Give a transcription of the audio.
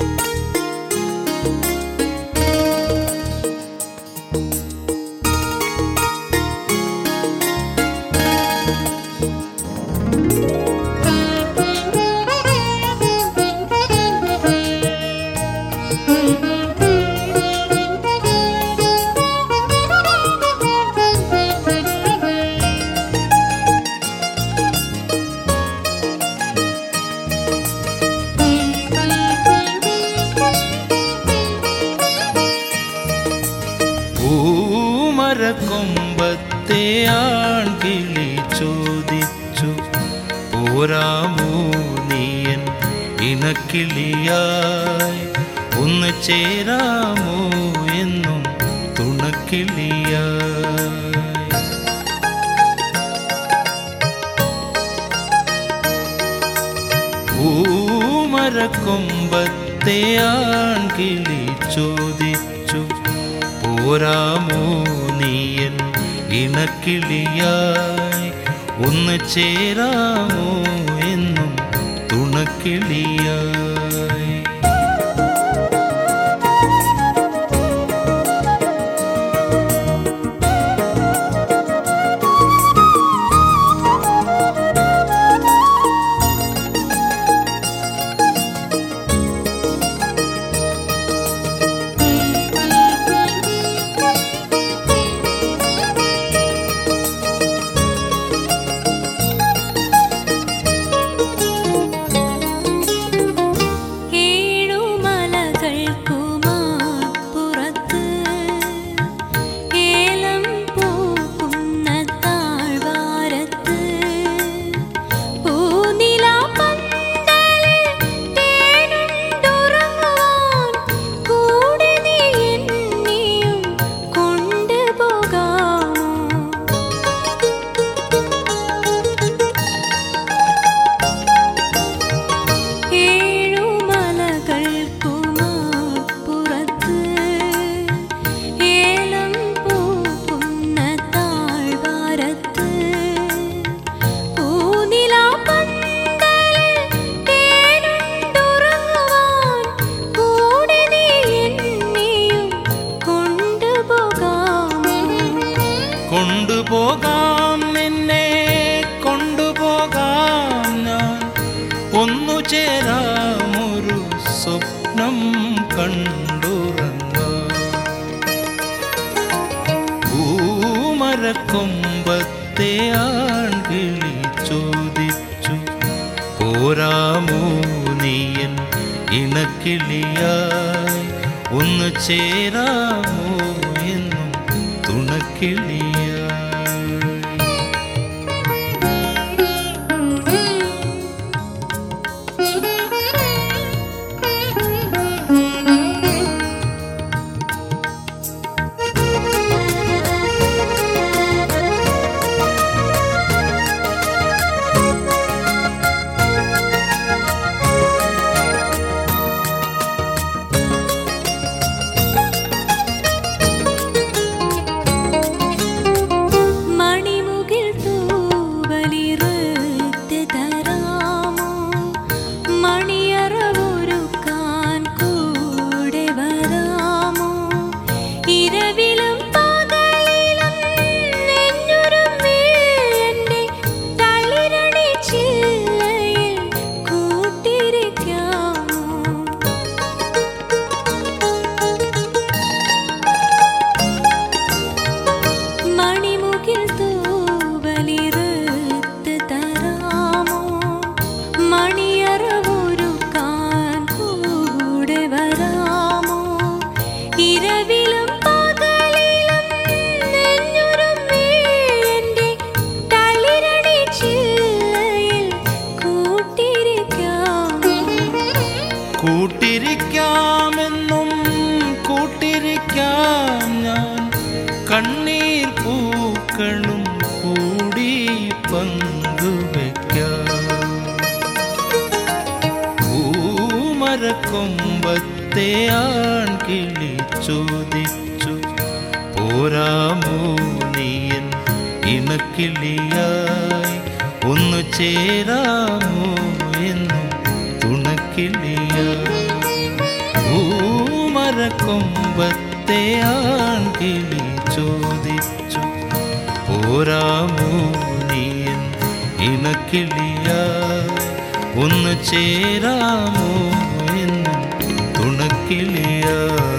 പൂമരക്കൊമ്പത്തെ ആൺകിളി ചോദിച്ചു പോരാമോ നീയൻ ഇണക്കിളിയായി ഒന്ന് ചേരാമോ എന്നും തുണക്കിളിയായി പൂമരക്കൊമ്പത്തെ ആൺകിളി ചോദിച്ചു പോരാമോ നീയൻ ഇണക്കിളിയായി ഒന്ന് ചേരാമോ എന്നും തുണക്കിളിയായി ഏഴുമലകൾക്കുമാപ്പുറത്ത് ഏലം പൂക്കുന്ന താഴ്വാരത്ത് പൂനിലാപ്പന്തലിൽ തേനുണ്ടുറങ്ങുവാൻ കൂടെ നീ എന്നെയും കൊണ്ടുപോകാമോ ഏഴുമലകൾക്കുമാപ്പുറത്ത് ഏലം പൂക്കുന്ന താഴ്വാരത്ത് പൂനിലാപ്പന്തലിൽ തേനുണ്ടുറങ്ങുവാൻ കൂടെ നീ എന്നെയും കൊണ്ടുപോകാമോ കൊണ്ടുപോകാം നിന്നെ കൊണ്ടുപോകാം ഞാൻ ഒന്നു ചേരാമൊരു സ്വപ്നം കണ്ടുറങ്ങാം പൂമരക്കൊമ്പത്തെ ആൺകിളി ചോദിച്ചു പോരാമോ നീയൻ ഇണക്കിളിയായി ഒന്ന് ചേരാമോ എന്നും തുണക്കിളിയായി മണിമുകിൽ തൂവലിറുത്ത് തരാമോ മണിയറവൊരുക്കാൻ കൂടെ വരാമോ ഇരവിലും പകലിലും നെഞ്ഞുരുമ്മി എൻ്റെ തളിരണി ചില്ലയിൽ കൂട്ടിരിക്കാമോ മണിമുകിൽ തൂവലിറുത്ത് തരാമോ മണിയറവൊരുക്കാൻ കൂടെ വരാമോ ഇരവിലും പകലിലും നെഞ്ഞുരുമ്മി എൻ്റെ തളിരണി ചില്ലയിൽ കൂട്ടിരിക്കാമോ കൂട്ടിരിക്കാമെന്നും കൂട്ടിരിക്കാം ഞാൻ കണ്ണീർ പൂക്കളും കൂടി പങ്കുവെക്കാം പൂമരക്കൊമ്പത്തെ ആൺകിളി ചോദിച്ചു പോരാമോ നീയൻ ഇണക്കിളിയായി ഒന്ന് ചേരാമോ എന്നും തുണക്കിളിയായി പൂമരക്കൊമ്പത്തെ ആൺകിളി ചോദിച്ചു പോരാമോ നീയൻ ഇണക്കിളിയാ ഒന്ന് ചേരാമോ എൻ തുണക്കിളിയാ